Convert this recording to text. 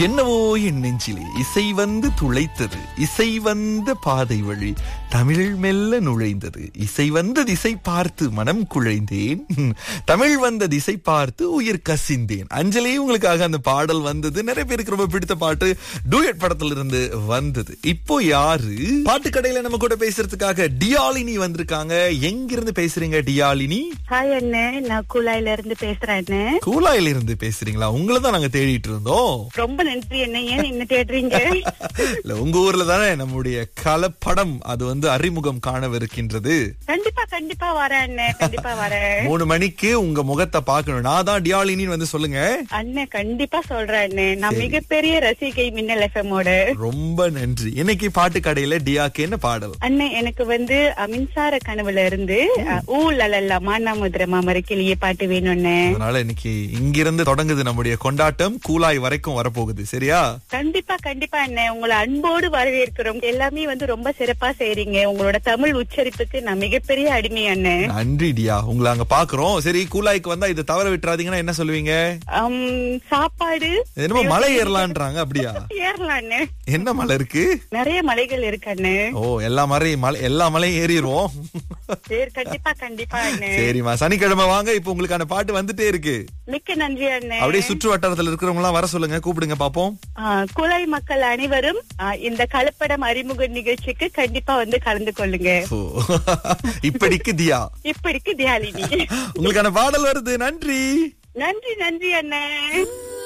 என்னவோ என் நெஞ்சிலே இசை வந்து துளைத்தது இசை வந்த பாதை வழி தமிழ் மெல்ல நுழைந்தது இசை வந்த திசை பார்த்து மனம் குழைந்தேன் தமிழ் வந்த திசை பார்த்து உயிர் கசிந்தேன் அஞ்சலி உங்களுக்காக அந்த பாடல் வந்தது நிறைய பேருக்கு ரொம்ப பிடித்த பாட்டு டூயட் படத்துல இருந்து வந்தது இப்போ யாரு பாட்டு கடையில நம்ம கூட பேசுறதுக்காக டியாலினி வந்திருக்காங்க எங்கிருந்து பேசுறீங்க டியாலினி ஹாய் அண்ணே நான் குழாயில இருந்து பேசுறேன் அண்ணே கூலாயில இருந்து பேசுறீங்களா உங்களை தான் நாங்க தேடிட்டு இருந்தோம் ரொம்ப நன்றி அண்ணே ஏன் என்ன தேடுறீங்க இல்ல உங்க ஊர்ல தானே நம்முடைய கலப்படம் அது வந்து அறிமுகம் காணவிருக்கின்றது கண்டிப்பா கண்டிப்பா வரேன் அண்ணே கண்டிப்பா வரேன் மூணு மணிக்கு உங்க முகத்தை பார்க்கணும் நான் தான் டியாலினின்னு வந்து சொல்லுங்க அண்ணே கண்டிப்பா சொல்றேன் அண்ணே நான் மிகப்பெரிய ரசிகை மின்னல் எஃப்எம்மோட ரொம்ப நன்றி இன்னைக்கு பாட்டு கடையில டியாக்கு என்ன பாடல் அண்ணே எனக்கு வந்து அஹ், மின்சார கனவுல இருந்து அஹ், ஊ லலல்லா மானாமுதிர மாமரக்கிளியே பாட்டு வேணும்னு அதனால இன்னைக்கு இங்கிருந்து தொடங்குது நம்முடைய கொண்டாட்டம் கூலாய் வரைக்கும் வரப்போகுது சரியா கண்டிப்பா கண்டிப்பா அண்ணே உங்களை அன்போடு வரவேற்கிறோம் எல்லாமே வந்து ரொம்ப சிறப்பா செய்றீங்க உங்களோட தமிழ் உச்சரிப்புக்கு நான் மிகப்பெரிய அடிமை அண்ணே நன்றி டியா உங்களை அங்க பாக்குறோம் சரி கூலாய்க்கு வந்தா இதை தவற விட்டுறாதீங்கன்னா என்ன சொல்லுவீங்க அம், சாப்பாடு என்னமோ மலை ஏறலான்றாங்க அப்படியா ஏறலாம் அண்ணே என்ன மலை இருக்கு நிறைய மலைகள் இருக்கு அண்ணே ஓ எல்லா மலையும் மலை எல்லா மலையும் ஏறிடுவோம் சரி கண்டிப்பா கண்டிப்பா அண்ணே சரிம்மா சனிக்கிழமை வாங்க இப்ப உங்களுக்கான பாட்டு வந்துட்டே இருக்கு மிக்க நன்றி அண்ணே அப்படியே சுற்று வட்டாரத்துல இருக்கிறவங்க எல்லாம் வர சொல்லுங்க கூப்பிடுங்க பாப்போம் ஆ, குழாய் மக்கள் அனைவரும் ஆ, இந்த கலப்படம் அறிமுக நிகழ்ச்சிக்கு கண்டிப்பா வந்து கலந்து கொள்ளுங்க ஓ. இப்படிக்கு தியா இப்படிக்கு தியாலினி உங்களுக்கான பாடல் வருது நன்றி நன்றி நன்றி அண்ணே